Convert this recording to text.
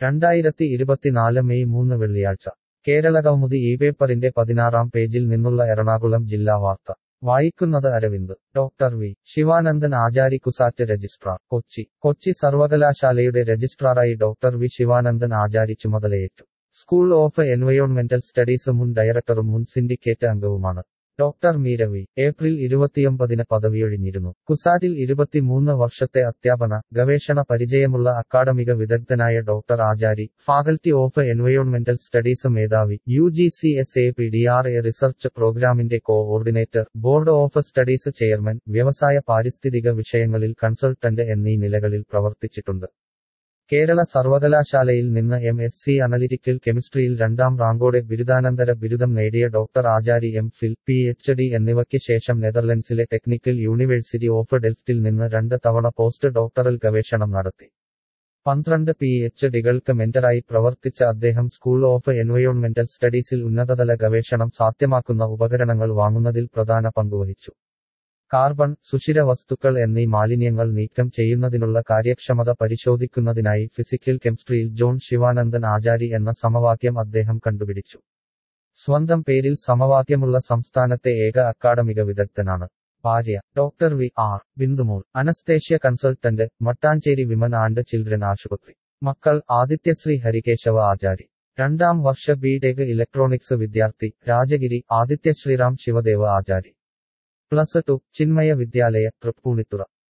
രണ്ടായിരത്തി ഇരുപത്തിനാല് മെയ് മൂന്ന് വെള്ളിയാഴ്ച കേരളകൗമുദി ഈ പേപ്പറിന്റെ പതിനാറാം പേജിൽ നിന്നുള്ള എറണാകുളം ജില്ലാ വാർത്ത വായിക്കുന്നത് Aravind doctor V Sivanandan Achari CUSAT registrar Kochi Kochi സർവകലാശാലയുടെ രജിസ്ട്രാറായി ഡോക്ടർ വി ശിവാനന്ദൻ ആചാരി ചുമതലയേറ്റു സ്കൂൾ ഓഫ് എൻവയോൺമെന്റൽ സ്റ്റഡീസ് മുൻ ഡയറക്ടറും മുൻ സിൻഡിക്കേറ്റ് അംഗവുമാണ് ഡോക്ടർ മീരവി ഏപ്രിൽ ഇരുപത്തിയൊമ്പതിന് പദവിയൊഴിഞ്ഞിരുന്നു കുസാറ്റിൽ ഇരുപത്തിമൂന്ന് വർഷത്തെ അധ്യാപന ഗവേഷണ പരിചയമുള്ള അക്കാഡമിക വിദഗ്ധനായ ഡോക്ടർ ആചാരി ഫാക്കൽറ്റി ഓഫ് എൻവയോൺമെന്റൽ സ്റ്റഡീസ് മേധാവി U G C S A P D R A research പ്രോഗ്രാമിന്റെ coordinator board of studies chairman വ്യവസായ പാരിസ്ഥിതിക വിഷയങ്ങളിൽ കൺസൾട്ടന്റ് എന്നീ നിലകളിൽ പ്രവർത്തിച്ചിട്ടുണ്ട് കേരള സർവകലാശാലയിൽ നിന്ന് എം എസ് സി അനലിറ്റിക്കൽ കെമിസ്ട്രിയിൽ രണ്ടാം റാങ്കോടെ ബിരുദാനന്തര ബിരുദം നേടിയ doctor Achari M Phil P H D എന്നിവയ്ക്ക് ശേഷം നെതർലൻഡ്സിലെ ടെക്നിക്കൽ യൂണിവേഴ്സിറ്റി ഓഫ് ഡെൽഫ്റ്റിൽ നിന്ന് രണ്ട് തവണ പോസ്റ്റ് ഡോക്ടറൽ ഗവേഷണം നടത്തി പന്ത്രണ്ട് പി എച്ച് ഡികൾക്ക് മെന്ററായി പ്രവർത്തിച്ച അദ്ദേഹം സ്കൂൾ ഓഫ് എൻവയോൺമെന്റൽ സ്റ്റഡീസിൽ ഉന്നതതല ഗവേഷണം സാധ്യമാക്കുന്ന ഉപകരണങ്ങൾ വാങ്ങുന്നതിൽ പ്രധാന പങ്കുവഹിച്ചു കാർബൺ സുഷിര വസ്തുക്കൾ എന്നീ മാലിന്യങ്ങൾ നീക്കം ചെയ്യുന്നതിനുള്ള കാര്യക്ഷമത പരിശോധിക്കുന്നതിനായി ഫിസിക്കൽ കെമിസ്ട്രിയിൽ ജോൺ ശിവാനന്ദൻ ആചാരി എന്ന സമവാക്യം അദ്ദേഹം കണ്ടുപിടിച്ചു സ്വന്തം പേരിൽ സമവാക്യമുള്ള സംസ്ഥാനത്തെ ഏക അക്കാഡമിക വിദഗ്ധനാണ് ഭാര്യ ഡോക്ടർ വി ആർ ബിന്ദുമോൾ anaesthesia consultant Mattancherry women and children ആശുപത്രി മക്കൾ ആദിത്യശ്രീ ഹരികേശവ ആചാരി രണ്ടാം വർഷ ബി ടെക് ഇലക്ട്രോണിക്സ് വിദ്യാർത്ഥി രാജഗിരി ആദിത്യ ശ്രീറാം ശിവദേവ ആചാരി പ്ലസ് ടു ചിന്മയ വിദ്യാലയ തൃപ്പൂണിത്തുറ